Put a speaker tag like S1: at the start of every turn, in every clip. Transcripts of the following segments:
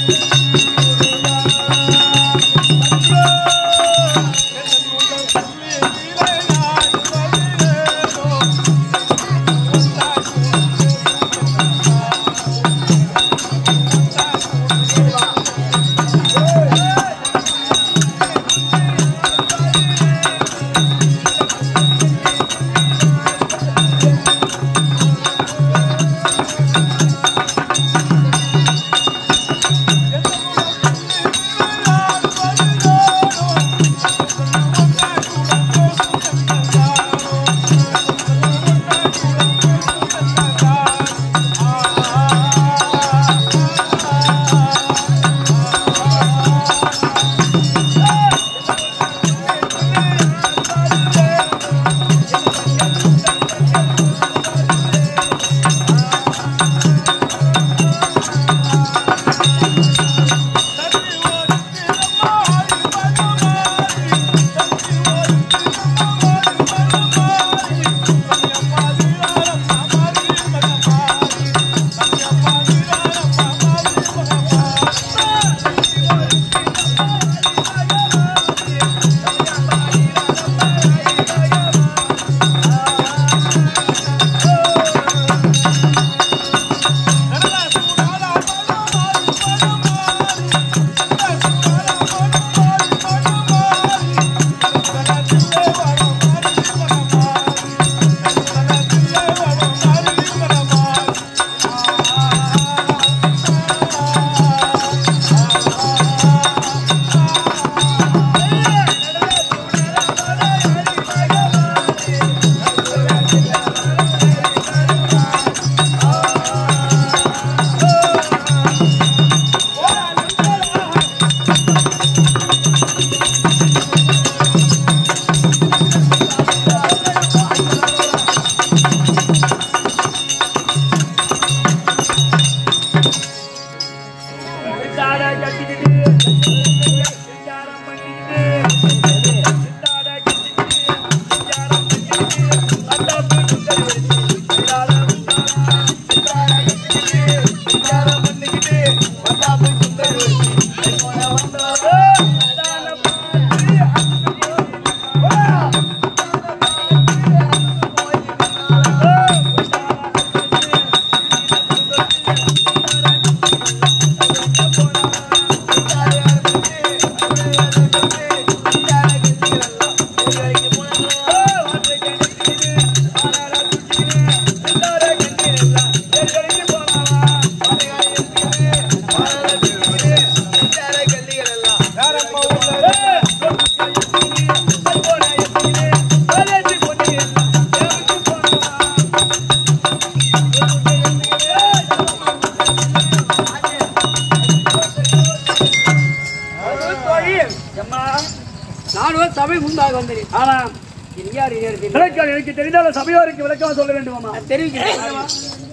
S1: நானும் சபை முன்பாக வந்தேன்
S2: ஆனா
S1: இங்க யார் இங்க இருக்கு
S2: விளக்கம் எனக்கு தெரிந்தால சபையோருக்கு விளக்கமா சொல்ல வேண்டுமாமா
S1: நான் தெரிவிக்கிறேன்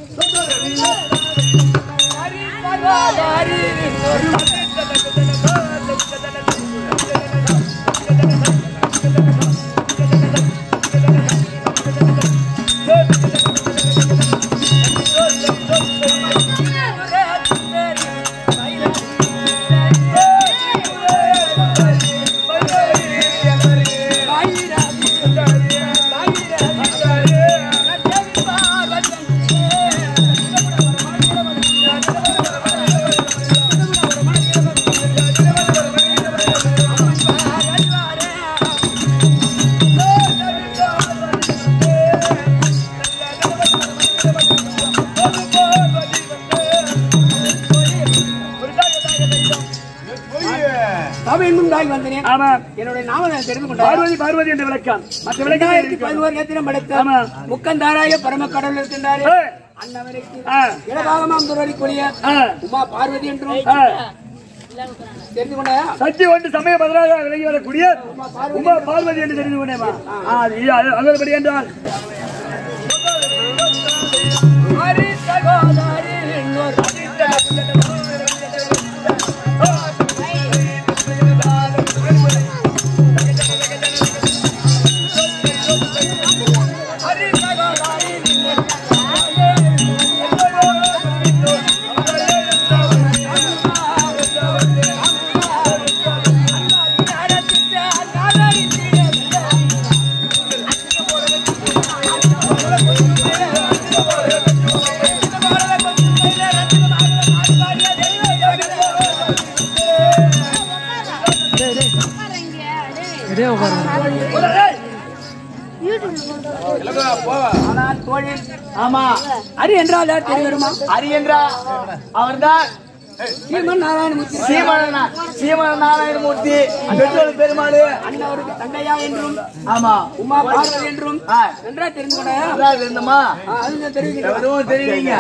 S1: சபையின் முன்பாக வந்தேன்
S2: ஆமா
S1: என்னுடைய நாம நான் தெரிந்து கொண்டேன்
S2: பார்வதி பார்வதி என்ற விளக்கம் மற்ற விளக்கம்
S1: இரண்டாயிரத்தி
S2: இருக்கிறது.
S1: பதினோரு நேத்திரம் படைத்த
S2: ஆமா.
S1: முக்கந்தாராய பரம கடவுள் இருக்கின்றாரே
S2: ஏய்,
S1: அன்னவருக்கு
S2: ஆ,
S1: இடபாகமாம் துறவழிக்குரிய
S2: ஆ,
S1: உமா பார்வதி என்றும்
S2: ஆ.
S1: தெரிந்து கொண்டாயா
S2: சக்தி ஒன்று சமய பதிலாக விலகி வரக்கூடிய உமா பார்வதி என்று தெரிந்து கொண்டேமா ஆ, இது அது- அதன்படி என்றால்
S1: ஆனால் தோழி
S2: ஆமா
S1: அரி என்றால் யார் தெரிய வருமா
S2: ஹரி என்றா அவர்தான்
S1: சீமன் நாராயணமூர்த்தி
S2: சீமன சீமன நாராயணமூர்த்தி பெற்றோர் பெருமாள்
S1: அண்ணவருக்கு தந்தையா என்றும்
S2: ஆமா
S1: உமா பார்வதி என்றும்
S2: ஆ,
S1: நன்றா தெரிந்து கொண்டா
S2: நல்லா இருந்தமா
S1: அது தெரிவிக்கிறேன்
S2: எதுவும் தெரியுங்க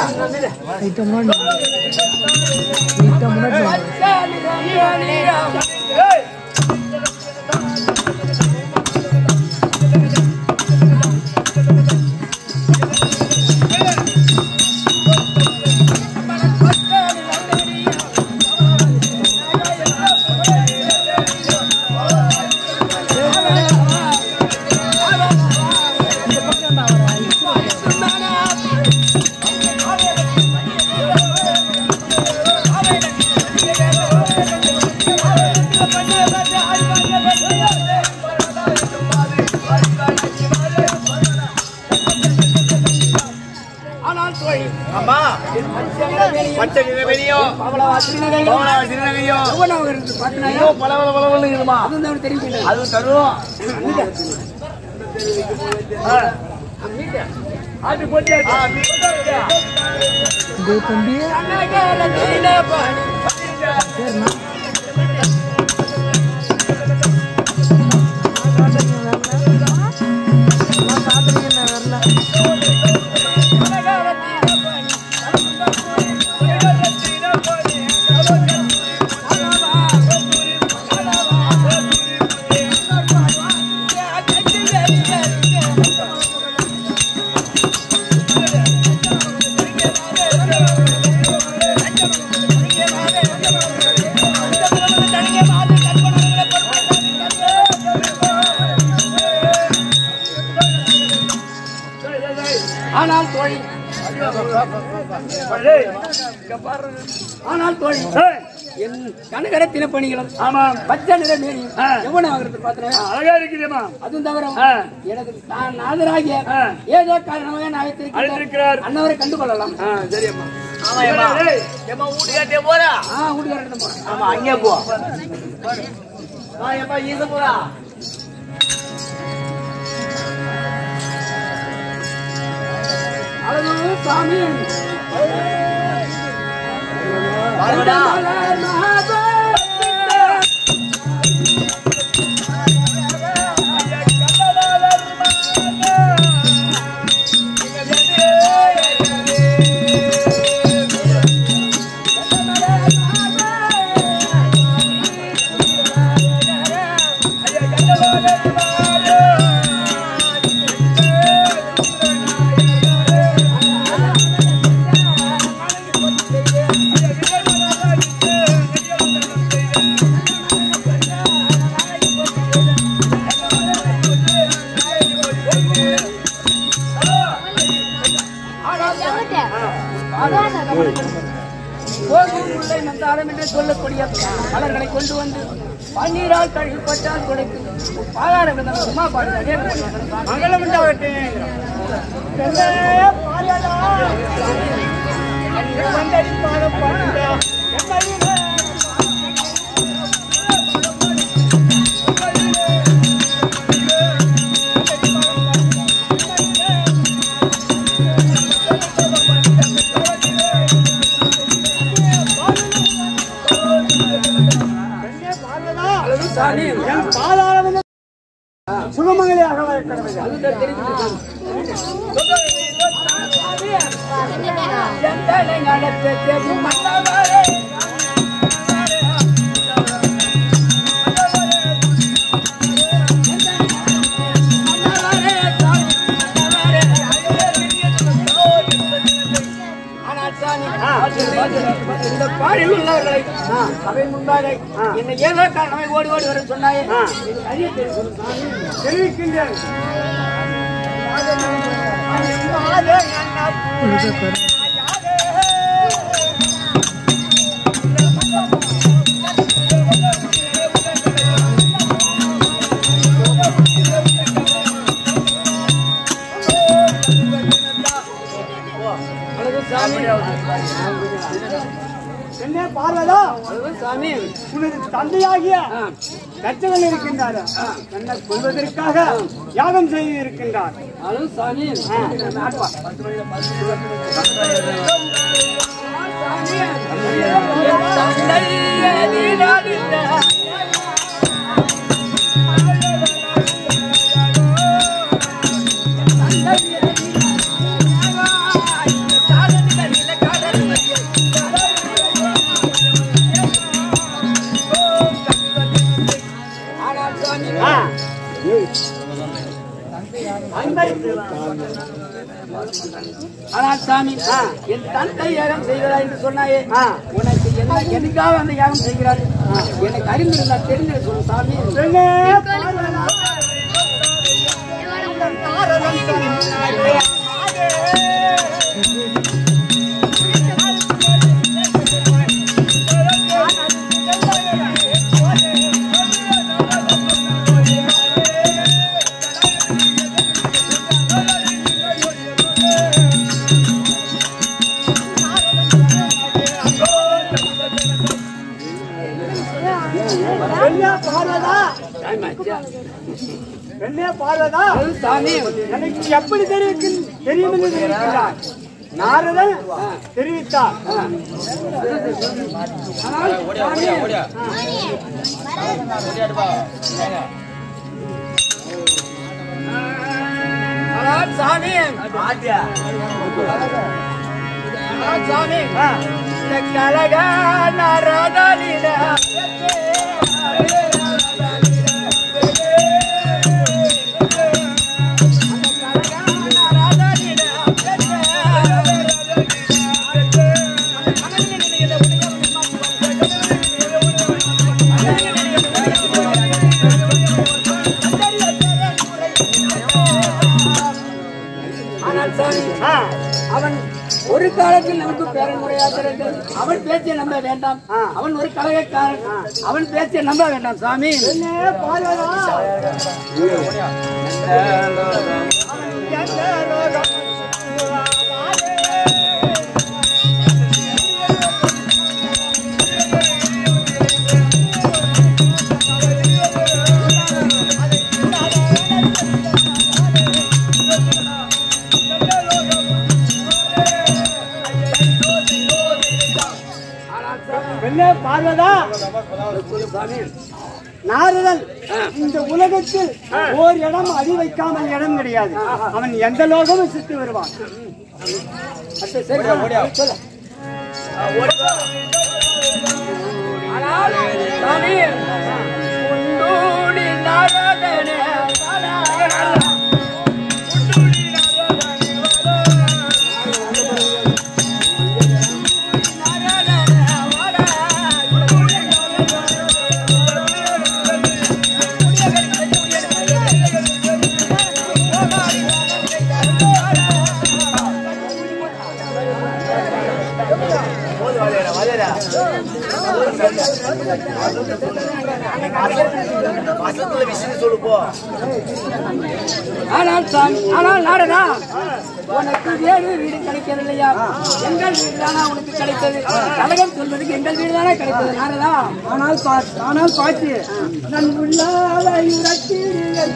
S1: ஆனால் தோழி
S2: ஆமா பச்சை நிறவெளியும்
S1: அவ்வளவு திருநகையும்
S2: பவள திருநகையும்
S1: எவ்வளவு இருக்கு பார்த்தீங்கன்னா
S2: ஐயோ பல பல பலவன்னு இருக்குமா
S1: அதுவும் தான் தெரிவிக்கின்றேன்
S2: அது தரும் அது போட்டியா
S1: ஆனால் தோழி ஆனால் தோழி என் கனகர தினப்பணிகளும்
S2: ஆமா
S1: பச்சை நிற மேனியும்
S2: ஆ.
S1: எவ்வளவு ஆகிறது பார்த்தீங்கன்னா
S2: அழகா இருக்குதேமா
S1: அதுவும் தவிர
S2: ஆ.
S1: எனக்கு நான் நாதராகிய
S2: ஆ.
S1: ஏதோ காரணமாக நான்
S2: அழைத்திருக்கிறார்.
S1: அன்னவரை கண்டு கொள்ளலாம்
S2: ஆ, சரியம்மா
S1: ஆமா ஏம்மா.
S2: ஏமா வீட்டுக்காட்டே போறா
S1: ஆ வீட்டுக்காரன் போறேன்
S2: ஆமா அங்கே போ ஆ ஏமா ஈச போறா
S1: அழகு சாமி
S2: பார்வதா
S1: கோவில் உள்ளே மந்தாரம் என்று சொல்லக்கூடிய மலர்களை கொண்டு வந்து பன்னீரால் கழுவிப்பட்டால் கொடுக்கும் பாதார விதம் சும்மா பாடுதே மங்களம் உண்டாகட்டும் அழகு சாமி
S2: சுகமங்கலியாக இருக்கிறது
S1: அதுதான் தெரிவிக்கிறேன். எந்தனை நடத்த தெரியும் மன்னவரே. மன்னவரே, சாமி, மன்னவரே. ஆனால் சாமி, இந்த பாரில் உள்ளவர்களை சபை முன்பாக என்னை ஏதோ காரணமே ஓடி ஓடி வர சொன்னாயே இது அறிய தெரியும் சாமி.
S2: தெரிவிக்கின்றேன்
S1: அழகு சாமி
S2: என்ன பார்வதா
S1: அழகு சாமி
S2: உனது தந்தையாகிய
S1: ஆ,
S2: தச்சகன் இருக்கின்றார் என்னை கொள்வதற்காக யாகம் செய்து இருக்கின்றார்
S1: ஹலோ சாமி
S2: ஆ. அன்பை
S1: ஆனால் சாமி என் தந்தை யாகம் செய்வதா என்று சொன்னாயே
S2: ஆ.
S1: உனக்கு என்ன எதுக்காக அந்த யாகம் செய்கிறார் எனக்கு அறிந்திருந்தா தெரிஞ்சு சொல்லு சாமி
S2: பெண்ணே பார்வதா. பெண்ணே பார்வதா
S1: டைம் ஆச்சா?
S2: பெண்ணே பார்வதா
S1: அது சாமி
S2: எனக்கு எப்படி தெரிவிக்கும் தெரியும் என்று தெரிவிக்கிறார் நாரதன் தெரிவித்தார்
S1: ஆனால் சாமி, ஆனால் சாமி ஆனால் சாமி இந்த கலக நரதலிட ஆனால் சாமி
S2: ஆ,
S1: அவன் ஒரு காலத்தில் நமக்கு பேரன்முறையாக இருந்தது அவன் பேச்சை நம்ப வேண்டாம்
S2: ஆ.
S1: அவன் ஒரு கலகக்காரன் அவன் பேச்சை நம்ப வேண்டாம் சாமி
S2: பெண்ணே பார்வதா பெண்ணே பார்வதா நாரதன் இந்த உலகத்தில் ஓர் இடம் அடி வைக்காமல் இடம் கிடையாது அவன் எந்த லோகமும் சுத்தி வருவான்
S1: சரி, சொல்லு. ஆனால் சாமி உண்டூடி நாரதனே வாடா. ஆனால் சாமி ஆனால் நாடனா உனக்கு வேறு வீடு கிடைக்கவில்லையா எங்கள் வீடு தானா உனக்கு கிடைத்தது கழகம் சொல்வதற்கு எங்கள் வீடு தானே கிடைத்தது நாடனா
S2: ஆனால் பா- ஆனால் பாட்டி நன் உள்ளால இறக்கிறீர்கள்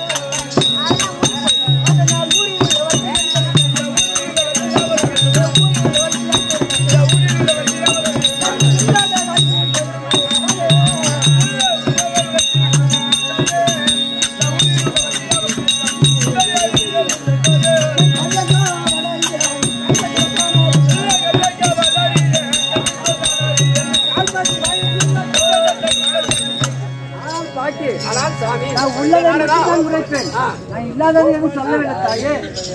S2: ஆனால் பாட்டி
S1: ஆனால் சாமி
S2: நான் உள்ளதை மட்டும்தான் உரைப்பேன் நான் இல்லாதது எதுவும் சொல்லவில்லை தாயே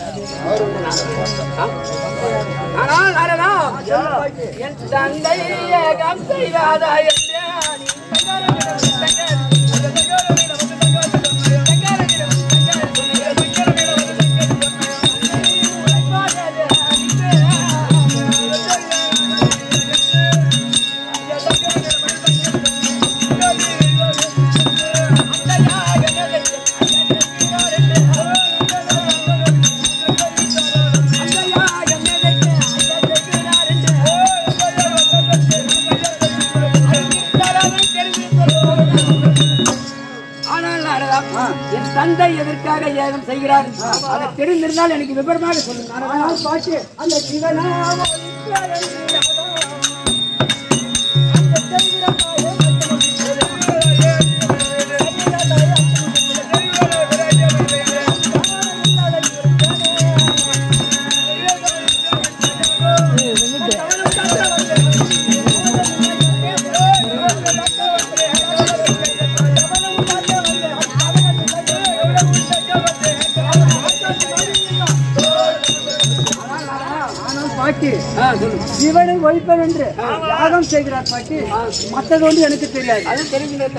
S1: ஆனால் நாடனா என் தந்தை ஏகம் செய்யாதா என்று தெரிவித்து தந்தை எதற்காக ஏகம் செய்கிறார் அதை தெரிந்திருந்தால் எனக்கு விவரமாக சொல்லுங்க
S2: ஆனால் பாட்டு அந்த சிவனா ஆனால் பாட்டு
S1: ஆ, சொல்லுங்க
S2: சிவனை ஒழிப்பன் என்று யாகம் செய்கிறார் பாட்டி மற்றது ஒன்று எனக்கு தெரியாது
S1: அது தெரிஞ்சுங்க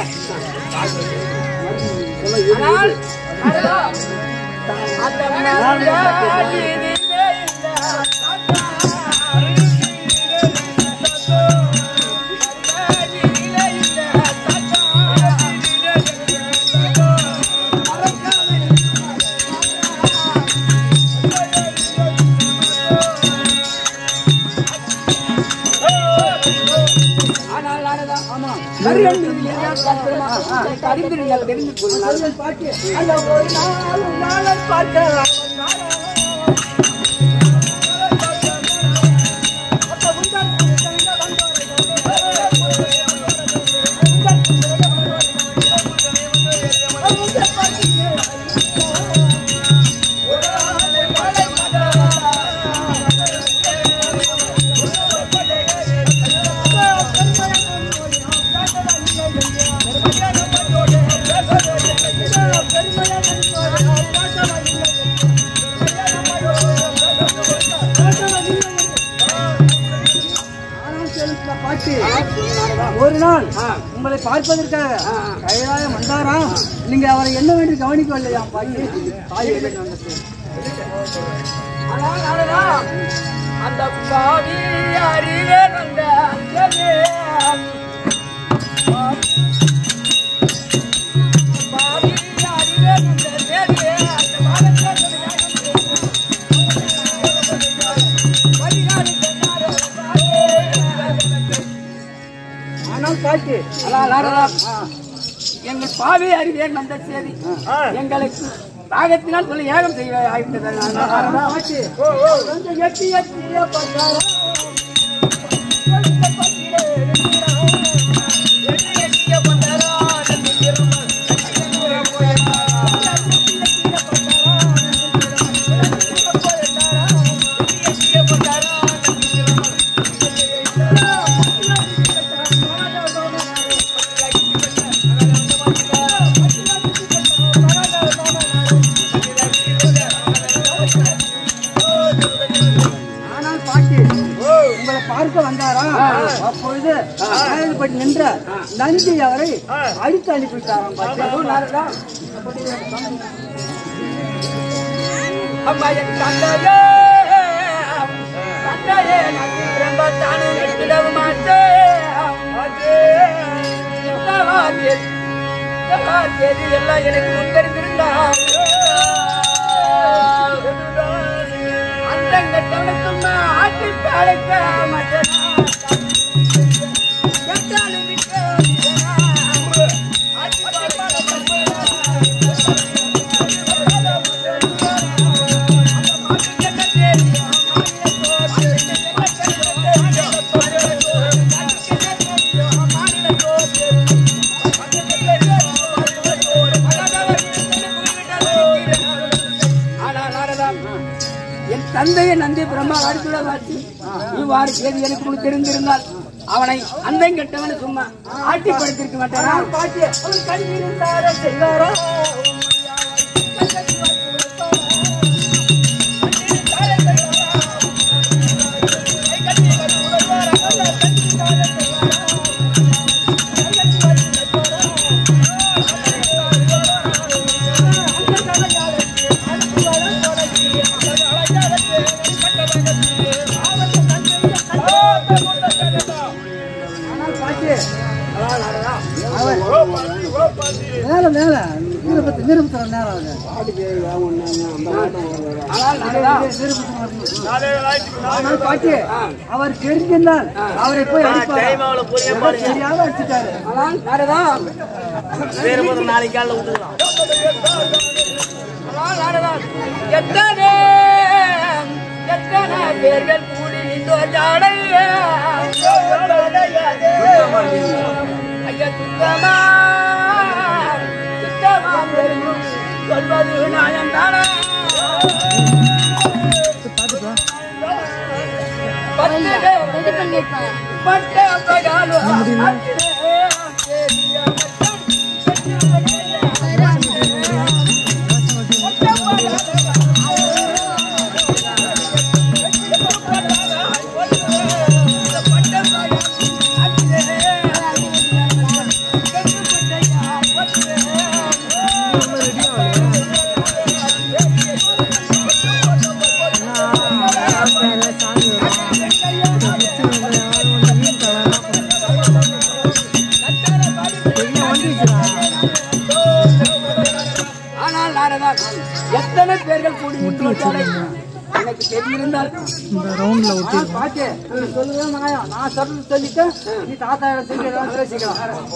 S1: ஆனால் அடடா, அந்த மனதிலே இந்த ஆனால் நானதா
S2: ஆமா
S1: கருகன் மீது ஏதாவது பத்திரமா எனக்கு அறிந்திருந்தால் தெரிந்து கொள்ளுங்கள்
S2: அதுதான் பாட்டு அந்த ஒரு நாள் நாளை பார்க்கலாம் ஆனால் கேளுங்க பாட்டு ஒரு நாள் உங்களை பார்ப்பதற்காக கைலாயம் வந்தாரா நீங்க அவரை என்ன வேண்டி கவனிக்கவில்லையா பாட்டி தாய் வீட்டுக்கு வந்தது.
S1: ஆனால் நானதா அந்த பாவி அறிவே வந்த அங்கமே பாவி அறிவே வந்த தேவியே அந்த பாவத்தை
S2: ஆனால் பாட்டு
S1: ஆனால் நாரதா, எங்கள் பாவி அறிவியர் வந்த செய்தி எங்களுக்கு தாகத்தினால் சொல்லி ஏகம் செய்ய ஆகிவிட்டது
S2: ஆனால் பாட்டு கொஞ்சம் எட்டி எட்டியே பார்த்தாரா ஆனால் பாட்டி உங்களை பார்க்க வந்தாரா அப்பொழுது பட்டு நின்ற நந்தி அவரை அடித்து அனுப்பிவிட்டாராம் பாட்டி
S1: நாரதா, அம்மா என் தந்தையே தந்தையே நான் திரும்ப தானும் எடுத்துடவும் மாட்டேன் எவ்வளவா தேதி, எவ்வளவா தேதி எல்லாம் எனக்கு முன்கருந்திருந்தா அந்த கட்டவனுக்கும் ஆட்டி பழைக்க மாட்டேன் எட்டாலும் விட்டு ஆட்டி ஆனால் நாரதா, என் தந்தையை நந்தி பிரம்மா அடித்துட வாசி இவ்வாறு செய்தி எனக்கு முன் தெரிந்திருந்தால் அவனை அந்த கெட்டவனை சும்மா ஆட்டி படுத்திருக்க மாட்டானா
S2: பாட்டி அவர் கண் இருந்தாரா செய்வாரா ஆனால் பாட்டி அவர் மேல மேல நிருபத்து நிருபத்துல நேரம் ஆகுது
S1: ஆனால் நாரதா
S2: ஆனால் பாட்டி அவர் தெரிஞ்சிருந்தால் அவரை போய் அடிப்பார் தெரியாம அடிச்சுட்டாரு
S1: ஆனால் நாரதா
S3: நாளைக்கு காலைல விட்டுக்கலாம்
S1: ஆனால் நாரதா எத்தனை எத்தனை பேர்கள் கூடி நின்றோர் ஜாடையே ஐயா சுத்தமா சுத்தமா தெரியும் சொல்வது நியாயம்தானே பத்து பட்ட பகாலு ஆனால் நாரதா எத்தனை பேர்கள் கூடி நின்றோர் எனக்கு தெரிந்திருந்தால்
S2: ஆனால் பாட்டி நீ சொல்லுறது நியாயம் நான் சொல்றது சொல்லிட்டு நீ தாத்தா செஞ்சு ஏதாவது பேசிக்கலாம்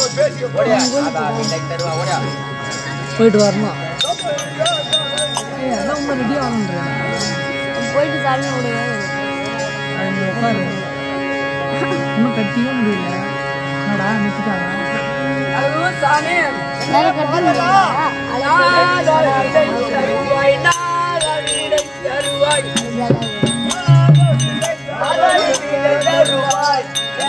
S4: போயிட்டு வரணும் ஏய், அதான் உங்க ரெடி ஆகணுன்றேன்
S5: போயிட்டு சாமி விடுங்க
S4: அது இங்க உட்காரு இன்னும் கட்டியே முடியல என்னடா நிறுத்திட்டாங்க
S1: அதுவும் சாமி
S5: எல்லாரும் கட்ட முடியுமா
S1: நாதவிடை தருவாய் நாதவிடை தருவாய் நாதவிடை தருவாய்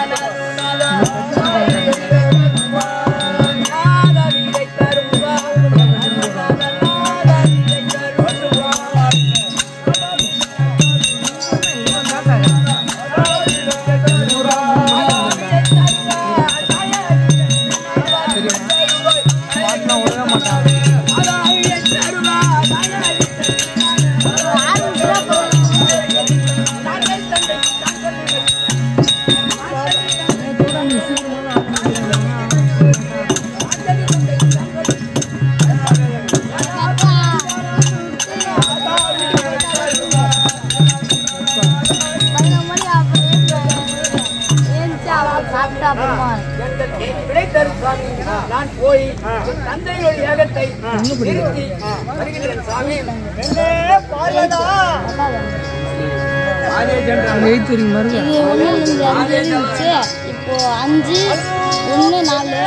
S1: நாதவிடை தருவாய் நாதவிடை தருவாய்
S4: மாட்டினா விடவே மாட்டாங்க
S1: நாதவிடை தருவாய்
S5: பதினொரு மணி அப்புறம் சாப்பிட்டா அப்புறமா
S1: விடை தரும் சாமி நான் போய் என் தந்தையுடைய யாகத்தை நிறுத்தி வருகிறேன் சாமி
S4: அங்கே எயித்து வரைக்கும் மருங்க
S5: இது ஒன்று இருந்து அஞ்சு இருந்துச்சு இப்போ அஞ்சு ஒன்று நாலு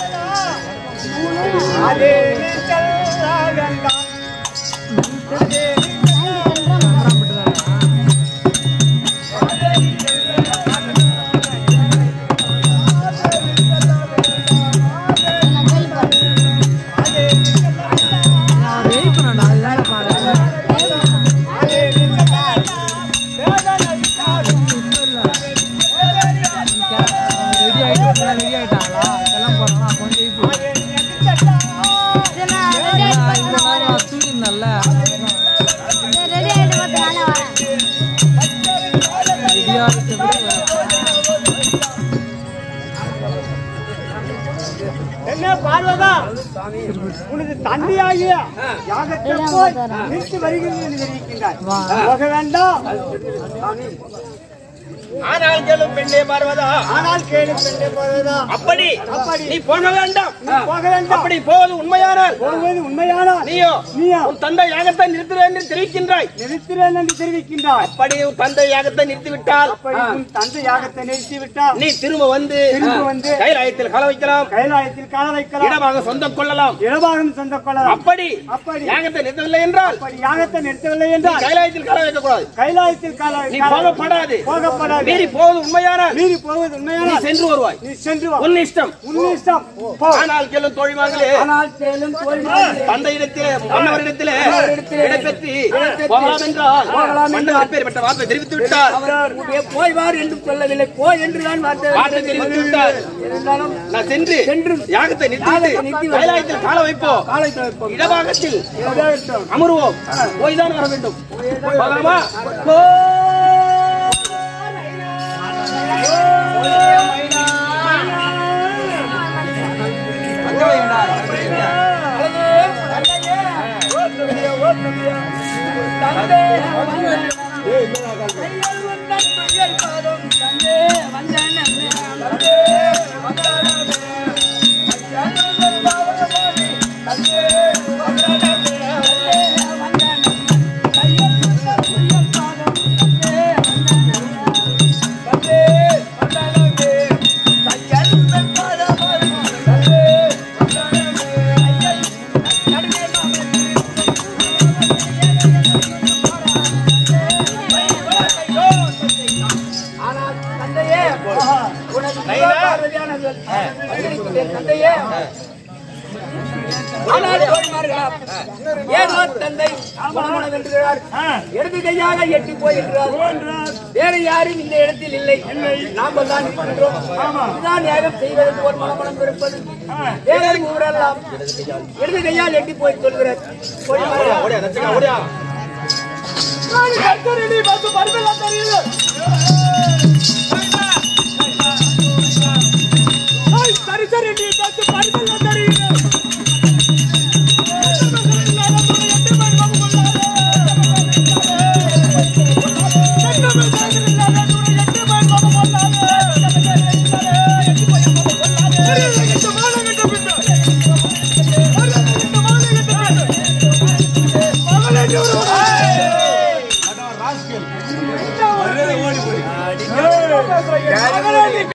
S4: நான் வெயிட் பண்ணடா அது வேலை பாருங்க ரெடி ஆகிட்டு ரெடி ஆகிட்டாங்களா இதெல்லாம் போகிறாங்களா அப்போ வந்து இவ்வளோ நேரம் நான் தூங்கியிருந்தேன்ல
S5: ரெடி ஆகிட்டு பார்த்து நானே வரேன்
S4: ரெடியாக இருக்கிறது
S2: என்ன பார்வதா உனது தந்தையாகிய யாகத்தை போய் நிறுத்தி வருகிறது என்று தெரிவிக்கின்றாய் போக வேண்டாம்
S3: ஆனால் கேளும் பெண்ணே பார்வதா
S2: ஆனால் கேளு பெண்ணே பார்வதா
S3: அப்படி
S2: அப்படி
S3: நீ போக வேண்டாம்
S2: போக வேண்டாம்
S3: அப்படி போவது உண்மையானால்
S2: போவது உண்மையானா
S3: நீயோ
S2: நீயா
S3: உன் தந்தை யாகத்தை நிறுத்துவேன் என்று தெரிவிக்கின்றாய்
S2: நிறுத்துறேன் என்று தெரிவிக்கின்றாய்
S3: அப்படி உன் தந்தை யாகத்தை நிறுத்திவிட்டால்
S2: அப்படி உன் தந்தை யாகத்தை நிறுத்தி விட்டால்
S3: நீ திரும்ப வந்து
S2: திரும்ப வந்து
S3: கைலாயத்தில் கள வைக்கலாம்
S2: கைலாயத்தில் கால வைக்கலாம்
S3: இடமாக சொந்தம் கொள்ளலாம்
S2: இடபாகம் சொந்த கொள்ளலாம்
S3: அப்படி
S2: அப்படி
S3: யாகத்தை நிறுத்தவில்லை என்றால்
S2: அப்படி யாகத்தை நிறுத்தவில்லை
S3: நீ
S2: என்றால்
S3: கைலாயத்தில் கள வைக்கக்கூடாது
S2: கைலாயத்தில் கால
S3: நீ போகப்படாது
S2: போகப்படாது
S3: மீறி போவது உண்மையானால்
S2: மீறி போவது
S3: நீ
S2: உண்மையானா
S3: சென்று வருவாய்
S2: நீ சென்று வா
S3: உன் இஷ்டம்
S2: உன் இஷ்டம் போ
S3: ஆனால் கேளும் தோழிமார்களே
S1: ஆனால் தேலும் தோல்வி
S3: தந்தையிடத்திலே மன்னவரிடத்திலே
S1: மன்னவரிடத்திலே
S3: விடைபெற்று போகலாம் என்றால் மன்னவர் பேர்பட்ட வார்த்தை தெரிவித்து விட்டார்
S1: அவர் உடைய போய் வார் என்று சொல்லவில்லை போய் என்றுதான் வார்த்தை
S3: வார்த்தை தெரிவித்து விட்டார்
S1: இருந்தாலும்
S3: நான் சென்று
S1: சென்று
S3: யாகத்தை
S1: யாகத்தை
S3: நிறுத்தி
S1: நிறுத்தி
S3: கைலாயத்தில் கால வைப்போம்
S1: காலை துவைப்போம்.
S3: இடபாகத்தில்
S1: இடபாகத்தில்.
S3: அமருவோம் போய் தான் வர வேண்டும் போகலாமா
S1: அழகு பார்வதியான சொல். என் தந்தையே ஆனால் தோழிமார்களாம், ஏதோ தந்தை குணகுணவென்றார். இடது கையாக எட்டி போயிருக்கிறார் வேறு யாரும் இந்த இடத்தில் இல்லை நாம் தான் இருக்கின்றோம் இதுதான் யாகம் செய்வதற்கு ஒரு மனமனம் இருப்பது வேறு ஊரெல்லாம் இடது கையால் எட்டி போய் சொல்கிறார் தோழிமார்களாம்,
S3: சரி சரி நீ பார்த்து பருவெல்லாம் தெரியுது